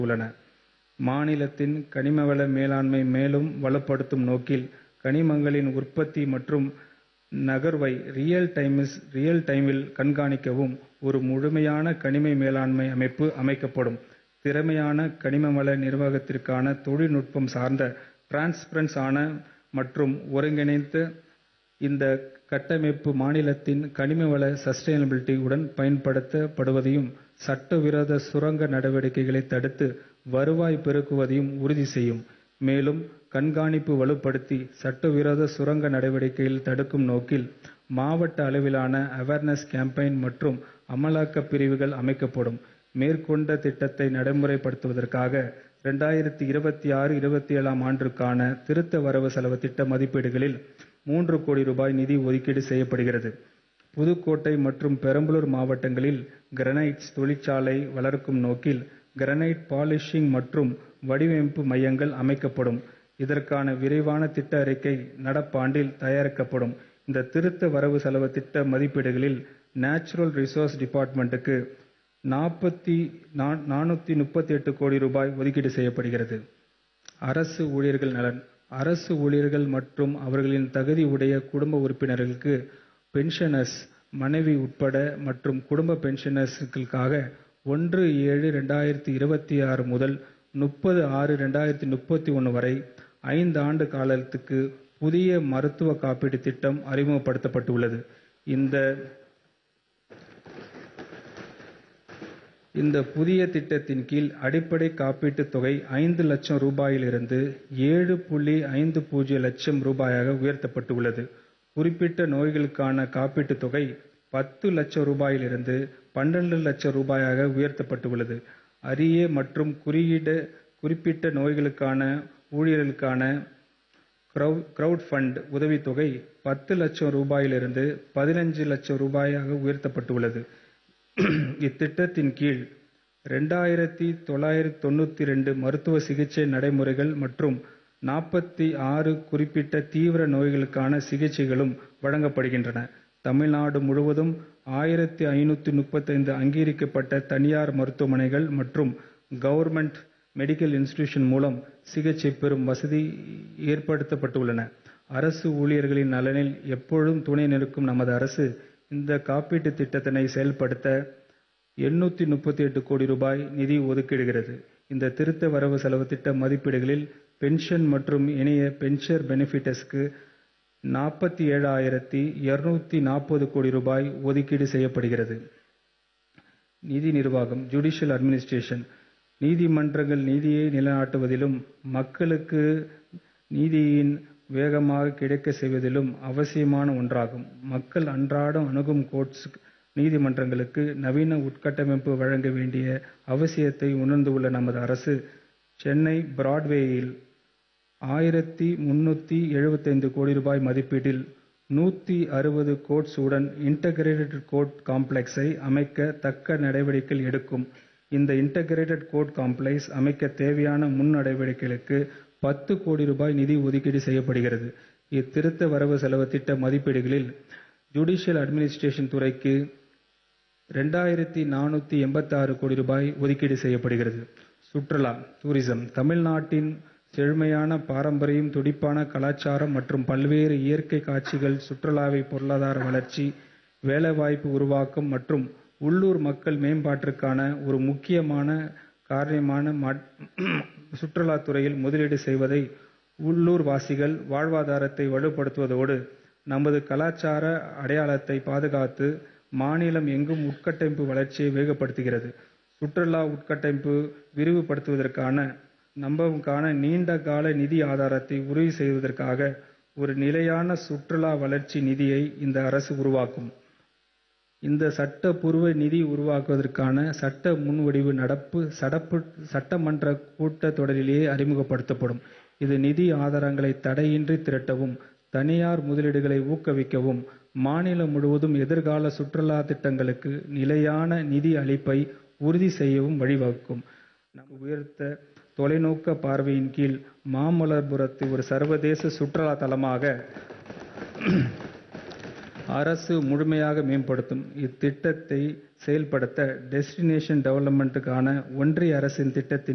உள்ளன. மாநிலத்தின் கனிமவள மேலாண்மை மேலும் வலுப்படுத்தும் நோக்கில், கனிமங்களின் உற்பத்தி மற்றும் நகர்வை ரியல் டைமில் கண்காணிக்கவும் ஒரு முழுமையான கனிம மேலாண்மை அமைப்பு அமைக்கப்படும். திறமையான கனிமவள நிர்வாகத்திற்கான தொழில்நுட்பம் சார்ந்த, டிரான்ஸ்பரன்ஸ் ஆன மற்றும் ஒருங்கிணைந்த இந்த கட்டமைப்பு மாநிலத்தின் கனிமவள சஸ்டைனபிலிட்டி உடன் பயன்படுத்தப்படுவதையும், சட்டவிரோத சுரங்க நடவடிக்கைகளை தடுத்து வருவாய் பெருக்குவதையும் உறுதி செய்யும். மேலும், கண்காணிப்பு வலுப்படுத்தி, சட்டவிரோத சுரங்க நடவடிக்கைகளை தடுக்கும் நோக்கில், மாவட்ட அளவிலான அவேர்னஸ் கேம்பெயின் மற்றும் அமலாக்க பிரிவுகள் அமைக்கப்படும். மேற்கொண்ட திட்டத்தை நடைமுறைப்படுத்துவதற்காக, 2026-27ஆம் ஆண்டிற்கான திருத்த வரவு செலவு திட்ட மதிப்பீடுகளில் மூன்று கோடி ரூபாய் நிதி ஒதுக்கீடு செய்யப்படுகிறது. புதுக்கோட்டை மற்றும் பெரம்பலூர் மாவட்டங்களில் கிரானைட் தொழிற்சாலை வளர்க்கும் நோக்கில், கிரானைட் பாலிஷிங் மற்றும் வடிவமைப்பு மையங்கள் அமைக்கப்படும். இதற்கான விரிவான திட்ட அறிக்கை நடப்பாண்டில் தயாரிக்கப்படும். இந்த திருத்த வரவு செலவு திட்ட மதிப்பீடுகளில், நேச்சுரல் ரிசோர்ஸ் டிபார்ட்மென்டுக்கு நானூத்திமுப்பத்தெட்டு கோடி ரூபாய் ஒதுக்கீடு செய்யப்படுகிறது. அரசு ஊழியர்கள் நலன் அரசு ஊழியர்கள் மற்றும் அவர்களின் தகுதி உடைய குடும்ப உறுப்பினர்களுக்கு பென்ஷனர்ஸ், மனைவி உட்பட மற்றும் குடும்ப பென்ஷனர்களுக்காக ஒன்று-ஏழு-2026 முதல் முப்பது-ஆறு-2031 வரை ஐந்தாண்டு காலத்துக்கு புதிய மருத்துவ காப்பீடு திட்டம் அறிமுகப்படுத்தப்பட்டுள்ளது. இந்த புதிய திட்டத்தின் கீழ், அடிப்படை காப்பீட்டுத் தொகை ஐந்து லட்சம் ரூபாயிலிருந்து ஏழு புள்ளி ஐந்து லட்சம் ரூபாயாக உயர்த்தப்பட்டுள்ளது. குறிப்பிட்ட நோய்களுக்கான காப்பீட்டுத் தொகை பத்து லட்சம் ரூபாயிலிருந்து பன்னிரண்டு லட்சம் ரூபாயாக உயர்த்தப்பட்டுள்ளது. அரிய மற்றும் குறிப்பிட்ட நோய்களுக்கான ஊழியர்களுக்கான கிரவுட் ஃபண்ட் உதவித்தொகை பத்து லட்சம் ரூபாயிலிருந்து பதினைந்து லட்சம் ரூபாயாக உயர்த்தப்பட்டுள்ளது. இத்திட்டத்தின் கீழ், இரண்டாயிரத்து தொள்ளாயிரத்து தொண்ணூற்றிரண்டு மருத்துவ சிகிச்சை நடைமுறைகள் மற்றும் நாற்பத்தாறு குறிப்பிட்ட தீவிர நோய்களுக்கான சிகிச்சைகளும் வழங்கப்படுகின்றன. தமிழ்நாடு முழுவதும் ஆயிரத்து ஐந்நூற்று முப்பத்தைந்து அங்கீகரிக்கப்பட்ட தனியார் மருத்துவமனைகள் மற்றும் கவர்ன்மென்ட் மெடிக்கல் இன்ஸ்டிடியூஷன் மூலம் சிகிச்சை பெறும் வசதி ஏற்படுத்தப்பட்டுள்ளன. அரசு ஊழியர்களின் நலனில் எப்பொழுதும் துணை நிற்கும் நமது அரசு, இந்த காப்பீட்டுத் திட்டத்தினை செயல்படுத்த எண்ணூத்திமுப்பத்தெட்டு கோடி ரூபாய் நிதி ஒதுக்கிடுகிறது. இந்த திருத்த வரவு செலவு திட்ட மதிப்பீடுகளில், பென்ஷன் மற்றும் ஏனைய பென்ஷன் பெனிபிட்ஸ்க்கு நாற்பத்தேழாயிரத்து இருநூற்று நாற்பது கோடி ரூபாய் ஒதுக்கீடு செய்யப்படுகிறது. நிதி நிர்வாகம் ஜுடிஷியல் அட்மினிஸ்ட்ரேஷன் நீதிமன்றங்கள் நீதியை நிலைநாட்டுவதிலும், மக்களுக்கு நீதியின் வேகமாக கிடைக்கச் செய்வதிலும் அவசியமான ஒன்றாகும். மக்கள் அன்றாடம் அணுகும் கோர்ட்ஸ், நீதிமன்றங்களுக்கு நவீன உட்கட்டமைப்பு வழங்க வேண்டிய அவசியத்தை உணர்ந்துள்ள நமது அரசு, சென்னை பிராட்வேயில் ஆயிரத்து முன்னூற்று எழுபத்தைந்து கோடி ரூபாய் மதிப்பீட்டில் நூற்று அறுபது கோர்ட்ஸ் உடன் இன்டகிரேட்டட் கோர்ட் காம்ப்ளக்ஸை அமைக்க தக்க நடவடிக்கைகள் எடுக்கும். இந்த இன்டகிரேட்டட் கோர்ட் காம்ப்ளக்ஸ் அமைக்க தேவையான முன் நடவடிக்கைகளுக்கு பத்து கோடி ரூபாய் நிதி ஒதுக்கீடு செய்யப்படுகிறது. இத்திருத்த வரவு செலவு திட்ட மதிப்பீடுகளில், ஜுடிஷியல் அட்மினிஸ்ட்ரேஷன் துறைக்கு இரண்டாயிரத்து நானூற்று எண்பத்தாறு கோடி ரூபாய் ஒதுக்கீடு செய்யப்படுகிறது. சுற்றுலா டூரிசம் தமிழ்நாட்டின் செழுமையான பாரம்பரியம், துடிப்பான கலாசாரம் மற்றும் பல்வேறு இயற்கை காட்சிகள் சுற்றுலாவை பொருளாதார வளர்ச்சி, வேலைவாய்ப்பு உருவாக்கம் மற்றும் உள்ளூர் மக்கள் மேம்பாட்டிற்கான ஒரு முக்கியமான காரணியாக சுற்றுலாத் துறையில் முதலீடு செய்வதை, உள்ளூர் வாசிகள் வாழ்வாதாரத்தை வலுப்படுத்துவதோடு, நமது கலாசார அடையாளத்தை பாதுகாத்து, மாநிலம் எங்கும் உட்கட்டமைப்பு வளர்ச்சியை வேகப்படுத்துகிறது. சுற்றுலா உட்கட்டமைப்பு விரிவுபடுத்துவதற்கான நம்பகமான நீண்ட கால நிதி ஆதாரத்தை உறுதி செய்வதற்காக, ஒரு நிலையான சுற்றுலா வளர்ச்சி நிதியை இந்த அரசு உருவாக்கும். இந்த சட்டப்பூர்வ நிதி உருவாக்குவதற்கான சட்ட முன்வடிவு நடப்பு சட்டமன்ற கூட்டத் தொடரிலேயே அறிமுகப்படுத்தப்படும். இது நிதி ஆதாரங்களை தடையின்றி திரட்டவும், தனியார் முதலீடுகளை ஊக்குவிக்கவும், மாநிலம் முழுவதும் எதிர்கால சுற்றுலா திட்டங்களுக்கு நிலையான நிதி அளிப்பை உறுதி செய்யவும் வழிவகுக்கும். நமது உயர்ந்த தொலைநோக்கு பார்வையின் கீழ், மாமல்லபுரத்தை ஒரு சர்வதேச சுற்றுலா தலமாக அரசு முழுமையாக மேம்படுத்தும். இத்திட்டத்தை செயல்படுத்த, டெஸ்டினேஷன் டெவலப்மென்டுக்கான ஒன்றிய அரசின் திட்டத்தின்